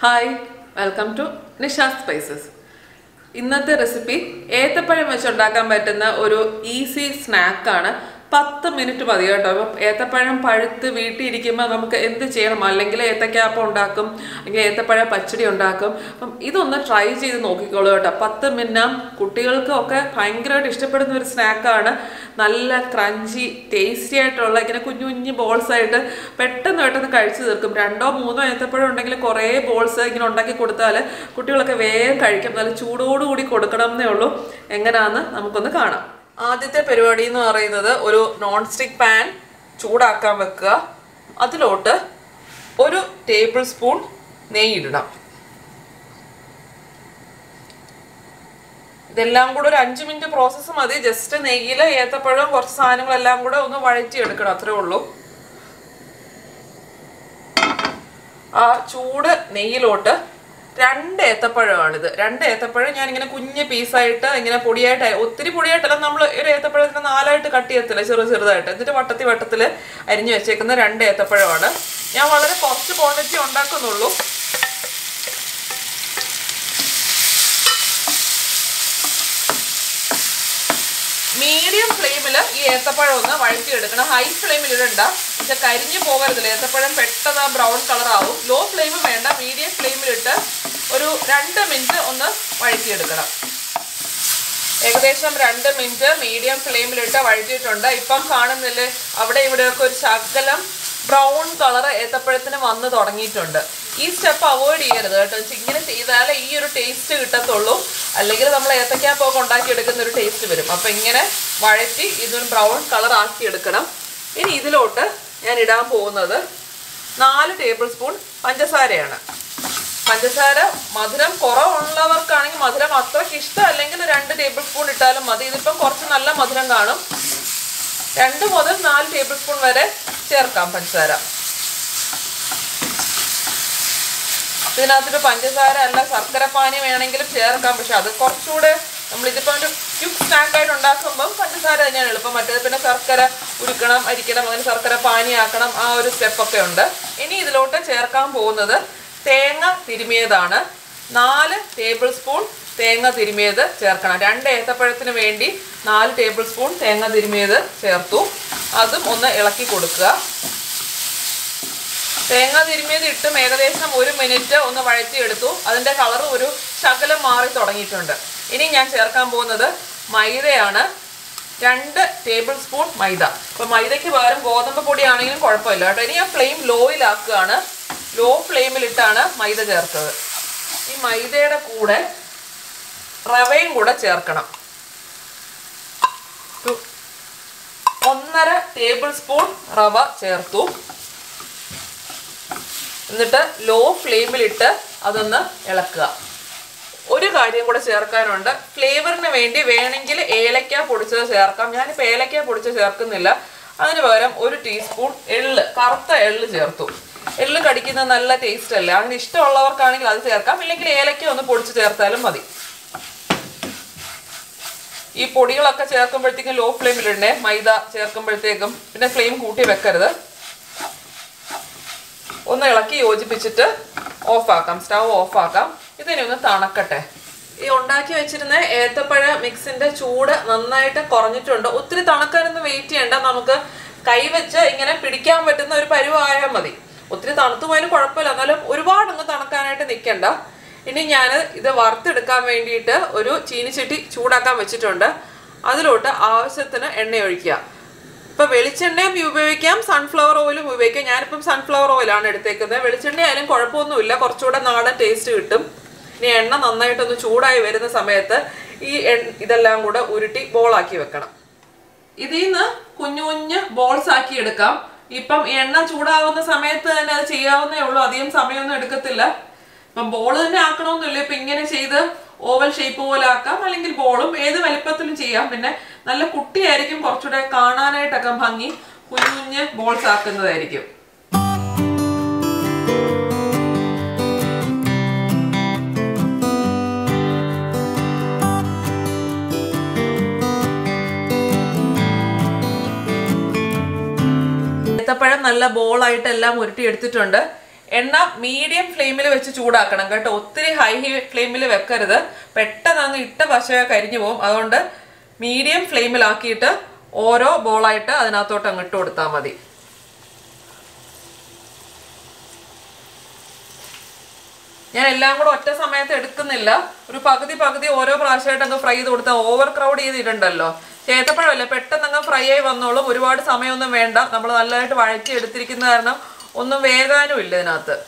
hi welcome to Nisha spices ഇന്നത്തെ recipe ഏത്തപ്പഴം വെച്ചുണ്ടാക്കാൻ പറ്റുന്ന ഒരു ഈസി സ്നാക്കാണ് പത്ത് മിനിറ്റ് മതി കേട്ടോ അപ്പം ഏത്തപ്പഴം പഴുത്ത് വീട്ടിൽ ഇരിക്കുമ്പോൾ നമുക്ക് എന്ത് ചെയ്യണം അല്ലെങ്കിൽ ഏത്തക്കാപ്പം ഉണ്ടാക്കും അല്ലെങ്കിൽ ഏത്തപ്പഴ പച്ചടി ഉണ്ടാക്കും അപ്പം ഇതൊന്ന് ട്രൈ ചെയ്ത് നോക്കിക്കോളൂ കേട്ടോ പത്ത് മിന്നം കുട്ടികൾക്കും ഒക്കെ ഭയങ്കരമായിട്ട് ഇഷ്ടപ്പെടുന്ന ഒരു സ്നാക്കാണ് നല്ല ക്രഞ്ചി ടേസ്റ്റി ആയിട്ടുള്ള ഇങ്ങനെ കുഞ്ഞു കുഞ്ഞു ബോൾസ് ആയിട്ട് പെട്ടെന്ന് പെട്ടെന്ന് കഴിച്ചു തീർക്കും രണ്ടോ മൂന്നോ ഏത്തപ്പഴം ഉണ്ടെങ്കിൽ കുറേ ബോൾസ് ഇങ്ങനെ ഉണ്ടാക്കി കൊടുത്താൽ കുട്ടികളൊക്കെ വേഗം കഴിക്കും നല്ല ചൂടോടുകൂടി കൊടുക്കണം എന്നേ ഉള്ളൂ എങ്ങനെയാണെന്ന് നമുക്കൊന്ന് കാണാം ആദ്യത്തെ പരിപാടി എന്ന് പറയുന്നത് ഒരു നോൺ സ്റ്റിക്ക് പാൻ ചൂടാക്കാൻ വെക്കുക അതിലോട്ട് ഒരു ടേബിൾ സ്പൂൺ നെയ്യിടണം ഇതെല്ലാം കൂടെ ഒരു അഞ്ച് മിനിറ്റ് പ്രോസസ്സ് മതി ജസ്റ്റ് നെയ്യിൽ ഏത്തപ്പഴം കുറച്ച് സാധനങ്ങളെല്ലാം കൂടെ ഒന്ന് വഴറ്റി എടുക്കണം അത്രേ ഉള്ളൂ ആ ചൂട് നെയ്യിലോട്ട് രണ്ട് ഏത്തപ്പഴമാണിത് രണ്ട് ഏത്തപ്പഴം ഞാൻ ഇങ്ങനെ കുഞ്ഞ് പീസായിട്ട് ഇങ്ങനെ പൊടിയായിട്ട് ഒത്തിരി പൊടിയായിട്ടല്ല നമ്മൾ ഒരു ഏത്തപ്പഴത്തിന് നാലായിട്ട് കട്ട് ചെയ്യത്തില്ല ചെറു ചെറുതായിട്ട് എന്നിട്ട് വട്ടത്തി വട്ടത്തിൽ അരിഞ്ഞു വെച്ചേക്കുന്ന രണ്ട് ഏത്തപ്പഴമാണ് ഞാൻ വളരെ കുറച്ച് ക്വാണ്ടിറ്റി ഉണ്ടാക്കുന്നുള്ളൂ മീഡിയം ഫ്ലെയിമിൽ ഈ ഏത്തപ്പഴം ഒന്ന് വഴറ്റിയെടുക്കണം ഹൈ ഫ്ലെയിമിൽ ഇടണ്ട പക്ഷെ കരിഞ്ഞു പോകരുതില്ല ഏത്തപ്പഴം പെട്ടെന്ന് ബ്രൗൺ കളർ ആവും ലോ ഫ്ലെയിം വേണ്ട മീഡിയം ഫ്ലെയിമിലിട്ട് ഒരു രണ്ട് മിനിറ്റ് ഒന്ന് വഴറ്റിയെടുക്കണം ഏകദേശം രണ്ട് മിനിറ്റ് മീഡിയം ഫ്ലെയിമിലിട്ട് വഴറ്റിയിട്ടുണ്ട് ഇപ്പം കാണുന്നില്ലേ അവിടെ ഇവിടെയൊക്കെ ഒരു ശകലം ബ്രൗൺ കളർ ഏത്തപ്പഴത്തിന് വന്ന് തുടങ്ങിയിട്ടുണ്ട് ഈ സ്റ്റെപ്പ് അവോയ്ഡ് ചെയ്യരുത് കേട്ടോ ഇങ്ങനെ ചെയ്താലേ ഈ ഒരു ടേസ്റ്റ് കിട്ടത്തുള്ളൂ അല്ലെങ്കിൽ നമ്മൾ ഏത്തക്കാപ്പൊക്കെ ഉണ്ടാക്കി എടുക്കുന്ന ഒരു ടേസ്റ്റ് വരും അപ്പം ഇങ്ങനെ വഴറ്റി ഇതൊരു ബ്രൗൺ കളർ ആക്കി എടുക്കണം ഇനി ഇതിലോട്ട് ഞാൻ ഇടാൻ പോകുന്നത് നാല് ടേബിൾ സ്പൂൺ പഞ്ചസാരയാണ് പഞ്ചസാര മധുരം കുറവുള്ളവർക്കാണെങ്കിൽ മധുരം അത്രയ്ക്ക് ഇഷ്ടമല്ലെങ്കിൽ രണ്ട് ടേബിൾ സ്പൂൺ ഇട്ടാലും മതി ഇതിപ്പം കുറച്ച് നല്ല മധുരം കാണും രണ്ട് മുതൽ നാല് ടേബിൾ സ്പൂൺ വരെ ചേർക്കാം പഞ്ചസാര ഇതിനകത്തൊരു പഞ്ചസാര അല്ല ശർക്കര പാനി വേണമെങ്കിലും ചേർക്കാം പക്ഷെ അത് കുറച്ചുകൂടെ നമ്മൾ ഇതിപ്പോൾ ഒരു ക്യുക്ക് സ്നാക്ക് ആയിട്ട് ഉണ്ടാക്കുമ്പം പഞ്ചസാര തന്നെയാണ് എളുപ്പം മറ്റേത് പിന്നെ ശർക്കര ഉരുക്കണം അരിക്കണം അങ്ങനെ ശർക്കര പാനി ആക്കണം ആ ഒരു സ്റ്റെപ്പൊക്കെ ഉണ്ട് ഇനി ഇതിലോട്ട് ചേർക്കാൻ പോകുന്നത് തേങ്ങ തിരുമിയതാണ് നാല് ടേബിൾ സ്പൂൺ തേങ്ങ തിരുമിയത് ചേർക്കണം രണ്ട് ഏത്തപ്പഴത്തിന് വേണ്ടി നാല് ടേബിൾ സ്പൂൺ തേങ്ങ തിരുമിയത് ചേർത്തു അതും ഒന്ന് ഇളക്കി കൊടുക്കുക തേങ്ങ തിരുമിയത് ഇട്ടും ഏകദേശം ഒരു മിനിറ്റ് ഒന്ന് വഴറ്റിയെടുത്തു അതിൻ്റെ കളർ ഒരു ശകലം മാറി തുടങ്ങിയിട്ടുണ്ട് ഇനി ഞാൻ ചേർക്കാൻ പോകുന്നത് മൈദയാണ് രണ്ട് ടേബിൾ സ്പൂൺ മൈദ അപ്പോൾ മൈദയ്ക്ക് പകരം ഗോതമ്പ് പൊടിയാണെങ്കിലും കുഴപ്പമില്ല കേട്ടോ ഇനി ഞാൻ ഫ്ലെയിം ലോയിലാക്കുകയാണ് ലോ ഫ്ലെയിമിലിട്ടാണ് മൈദ ചേർത്തത് ഈ മൈദയുടെ കൂടെ റവയും കൂടെ ചേർക്കണം ഒന്നര ടേബിൾ സ്പൂൺ റവ ചേർത്തു എന്നിട്ട് ലോ ഫ്ലെയിമിലിട്ട് അതൊന്ന് ഇളക്കുക ഒരു കാര്യം കൂടെ ചേർക്കാനുണ്ട് ഫ്ലേവറിന് വേണ്ടി വേണമെങ്കിൽ ഏലക്ക പൊടിച്ചത് ചേർക്കാം ഞാനിപ്പോൾ ഏലക്ക പൊടിച്ചത് ചേർക്കുന്നില്ല അതിന് പകരം ഒരു ടീസ്പൂൺ എള്ള് കറുത്ത എള്ള് ചേർത്തു എള്ള് കടിക്കുന്ന നല്ല ടേസ്റ്റ് അല്ലേ അങ്ങനെ ഇഷ്ടമുള്ളവർക്കാണെങ്കിൽ അത് ചേർക്കാം ഇല്ലെങ്കിൽ ഏലക്ക ഒന്ന് പൊടിച്ച് ചേർത്താലും മതി ഈ പൊടികളൊക്കെ ചേർക്കുമ്പോഴത്തേക്കും ലോ ഫ്ലെയിമിലിടണേ മൈദ ചേർക്കുമ്പോഴത്തേക്കും പിന്നെ ഫ്ലെയിം കൂട്ടി വെക്കരുത് ഒന്ന് ഇളക്കി യോജിപ്പിച്ചിട്ട് ഓഫാക്കാം സ്റ്റൗ ഓഫാക്കാം ഇതിനെ ഒന്ന് തണക്കട്ടെ ഈ ഉണ്ടാക്കി വെച്ചിരുന്ന ഏത്തപ്പഴ മിക്സിന്റെ ചൂട് നന്നായിട്ട് കുറഞ്ഞിട്ടുണ്ട് ഒത്തിരി തണുക്കാനൊന്നും വെയിറ്റ് ചെയ്യണ്ട നമുക്ക് കൈവച്ച് ഇങ്ങനെ പിടിക്കാൻ പറ്റുന്ന ഒരു പരുവായാൽ മതി ഒത്തിരി തണുത്തു പോയാലും കുഴപ്പമില്ല എന്നാലും ഒരുപാട് അങ്ങ് തണുക്കാനായിട്ട് നിൽക്കണ്ട ഇനി ഞാൻ ഇത് വറുത്തെടുക്കാൻ വേണ്ടിയിട്ട് ഒരു ചീനിച്ചട്ടി ചൂടാക്കാൻ വെച്ചിട്ടുണ്ട് അതിലോട്ട് ആവശ്യത്തിന് എണ്ണ ഒഴിക്കുക ഇപ്പൊ വെളിച്ചെണ്ണയും ഉപയോഗിക്കാം സൺഫ്ലവർ ഓയിലും ഉപയോഗിക്കാം ഞാനിപ്പം സൺഫ്ലവർ ഓയിലാണ് എടുത്തേക്കുന്നത് വെളിച്ചെണ്ണ ആയാലും കുഴപ്പമൊന്നുമില്ല കുറച്ചുകൂടെ നാടൻ ടേസ്റ്റ് കിട്ടും ഇനി എണ്ണ നന്നായിട്ടൊന്ന് ചൂടായി വരുന്ന സമയത്ത് ഈ ഇതെല്ലാം കൂടെ ഉരുട്ടി ബോളാക്കി വെക്കണം ഇതിൽ നിന്ന് കുഞ്ഞു കുഞ്ഞ് ബോൾസ് ആക്കി എടുക്കാം ഇപ്പം എണ്ണ ചൂടാകുന്ന സമയത്ത് തന്നെ അത് ചെയ്യാവുന്നേ ഉള്ളൂ അധികം സമയമൊന്നും എടുക്കത്തില്ല ഇപ്പം ബോൾ തന്നെ ആക്കണമെന്നില്ല ഇപ്പൊ ഇങ്ങനെ ചെയ്ത് ഓവൽ ഷേപ്പ് പോലെ ആക്കാം അല്ലെങ്കിൽ ബോളും ഏത് വലിപ്പത്തിലും ചെയ്യാം പിന്നെ നല്ല കുട്ടിയായിരിക്കും കുറച്ചുകൂടെ കാണാനായിട്ടൊക്കെ ഭംഗി കുഞ്ഞു കുഞ്ഞ് ബോൾസ് ആക്കുന്നതായിരിക്കും ഏത്തപ്പഴം നല്ല ബോളായിട്ട് എല്ലാം ഉരുട്ടി എടുത്തിട്ടുണ്ട് എണ്ണ മീഡിയം ഫ്ലെയിമിൽ വെച്ച് ചൂടാക്കണം കേട്ടോ ഒത്തിരി ഹൈ ഫ്ലെയിമിൽ വെക്കരുത് പെട്ടെന്ന് അങ്ങ് ഇട്ട പശ കരിഞ്ഞു പോകും അതുകൊണ്ട് മീഡിയം ഫ്ലെയിമിലാക്കിയിട്ട് ഓരോ ബോളായിട്ട് അതിനകത്തോട്ട് അങ്ങ് ഇട്ട് കൊടുത്താൽ മതി ഞാൻ എല്ലാം കൂടെ ഒറ്റ സമയത്ത് എടുക്കുന്നില്ല ഒരു പകുതി പകുതി ഓരോ പ്രാവശ്യമായിട്ട് അങ്ങ് ഫ്രൈ ചെയ്ത് കൊടുത്താൽ ഓവർ ക്രൗഡ് ചെയ്തിട്ടുണ്ടല്ലോ ചേത്തപ്പഴമല്ല പെട്ടെന്ന് അങ്ങ് ഫ്രൈ ആയി വന്നോളും ഒരുപാട് സമയമൊന്നും വേണ്ട നമ്മൾ നല്ലതായിട്ട് വഴറ്റി എടുത്തിരിക്കുന്ന കാരണം ഒന്നും വേകാനും ഇല്ല ഇതിനകത്ത്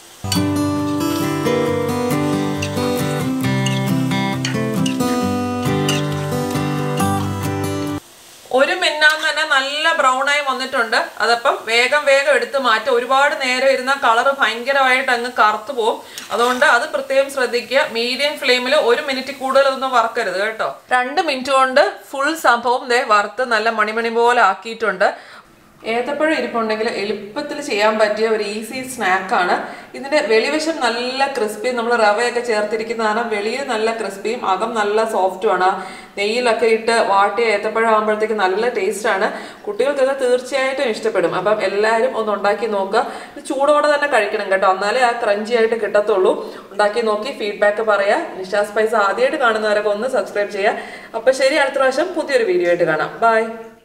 ഒരു മിന്നാന്ന് തന്നെ നല്ല ബ്രൗൺ ആയി വന്നിട്ടുണ്ട് അതപ്പം വേഗം വേഗം എടുത്ത് മാറ്റുക ഒരുപാട് നേരം ഇരുന്ന കളർ ഭയങ്കരമായിട്ട് അങ്ങ് കറുത്തു പോകും അതുകൊണ്ട് അത് പ്രത്യേകം ശ്രദ്ധിക്കുക മീഡിയം ഫ്ലെയിമിൽ ഒരു മിനിറ്റ് കൂടുതലൊന്നും വറക്കരുത് കേട്ടോ രണ്ട് മിനിറ്റ് കൊണ്ട് ഫുൾ സംഭവം ദേ വറുത്ത് നല്ല മണിമണി പോലെ ആക്കിയിട്ടുണ്ട് ഏത്തപ്പഴം ഇരിപ്പുണ്ടെങ്കിൽ എളുപ്പത്തിൽ ചെയ്യാൻ പറ്റിയ ഒരു ഈസി സ്നാക്കാണ് ഇതിന്റെ വെളിവശം നല്ല ക്രിസ്പി നമ്മൾ റവയൊക്കെ ചേർത്തിരിക്കുന്നതാണ് വെളിയിൽ നല്ല ക്രിസ്പിയും അകം നല്ല സോഫ്റ്റുമാണ് നെയ്യിലൊക്കെ ഇട്ട് വാട്ടിയ ഏത്തപ്പഴം ആകുമ്പോഴത്തേക്ക് നല്ല ടേസ്റ്റാണ് കുട്ടികൾക്കൊക്കെ തീർച്ചയായിട്ടും ഇഷ്ടപ്പെടും അപ്പം എല്ലാവരും ഒന്ന് ഉണ്ടാക്കി നോക്കുക ഇത് ചൂടോടെ തന്നെ കഴിക്കണം കേട്ടോ എന്നാലേ ആ ക്രഞ്ചി ആയിട്ട് കിട്ടത്തുള്ളൂ ഉണ്ടാക്കി നോക്കി ഫീഡ്ബാക്ക് പറയാം നിഷാ സ്പൈസ് ആദ്യമായിട്ട് കാണുന്നവരൊക്കെ ഒന്ന് സബ്സ്ക്രൈബ് ചെയ്യുക അപ്പം ശരി അടുത്ത പ്രാവശ്യം പുതിയൊരു വീഡിയോ ആയിട്ട് കാണാം ബൈ